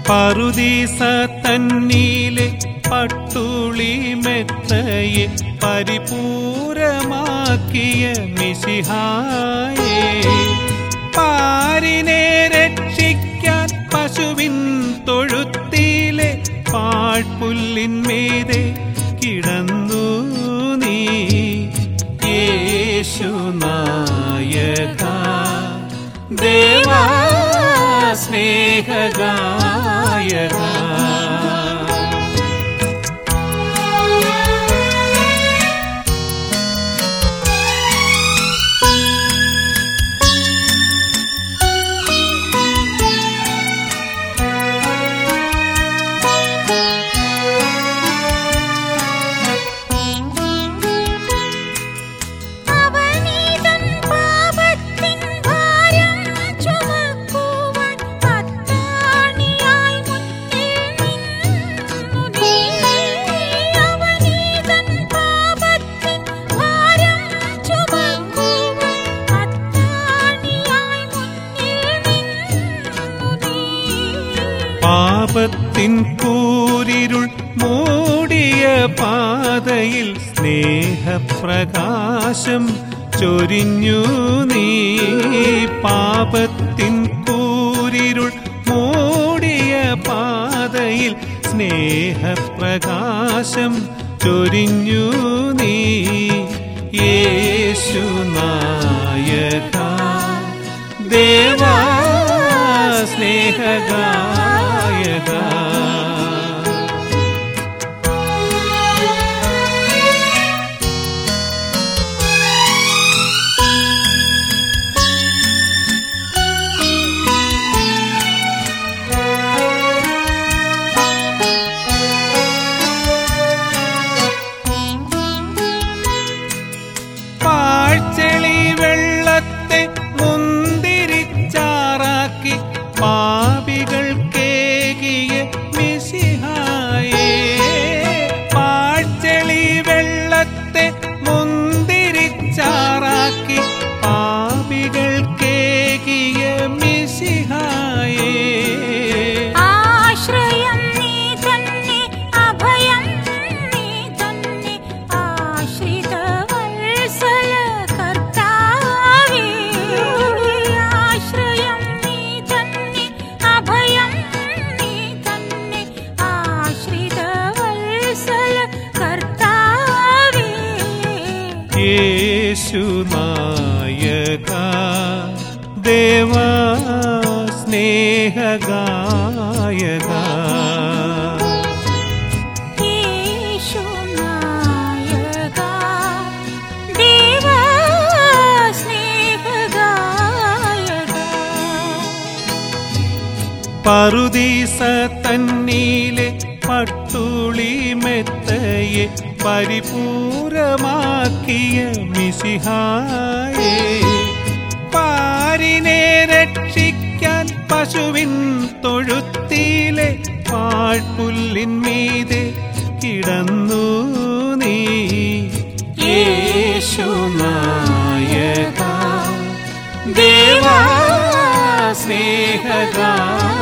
പറുദീസ തന്നീലെ പട്ടുളി മെത്തയെ പരിപൂരമാക്കിയ മിശിഹായേ പാരിനെ രക്ഷിക്കാൻ പശുവിൻ തൊഴുത്തിലെ പാഴ്പുല്ലിന്മീതെ കിടന്നു നീ യേശുനായക ദേവാ സ്നേഹഗായക അവനീതൻ പാപത്തിൻ ഭാരം ചുമക്കുവാൻ പത്താണിയായി മുന്നിൽ നിന്നു നീ. അവനീതൻ പാപത്തിൻ ഭാരം ചുമക്കുവാൻ പത്താണിയായി മുന്നിൽ നിന്നു നീ. പാപത്തിൻ കൂരിരുൾ മൂടിയ പാതയിൽ സ്നേഹപ്രകാശം ചൊരിഞ്ഞു നീ പാപത്തിൻ കൂരിരുൾ മൂടിയ പാതയിൽ സ്നേഹപ്രകാശം ചൊരിഞ്ഞു നീ യേശുനായക ദേവാ സ്നേഹഗായക പാഴ്ചെളി വെള്ളത്തെ മുന്തിരിച്ചാറാക്കി പാപികൾ കേകിയ മിശിഹായേ പാഴ്ചെളി വെള്ളത്തെ മുന്തിരിച്ചാറാക്കി പാപികൾ കേകിയ മിശിഹായേ ആശ്രയം നീ തന്നെ അഭയം നീ തന്നെ ആശ്രിത വത്സല കർത്താവേ ആശ്രയം നീ തന്നെ അഭയം നീ തന്നെ ആശ്രിത വത്സല കർത്താവേ യേശുനായക ദേവാ സ്നേഹഗായക യേശുനായക ദേവാ സ്നേഹഗായക പറുദീസ തന്നീലെ പട്ടുളി മെത്തയെ പരിപൂരമാക്കിയ മിശിഹായേ പാരിനെ രക്ഷിക്കാൻ പശുവിൻ തൊഴുത്തിലെ പാഴ്പുല്ലിന്മീതെ കിടന്നു നീ യേശുനായക ദേവാ സ്നേഹഗായക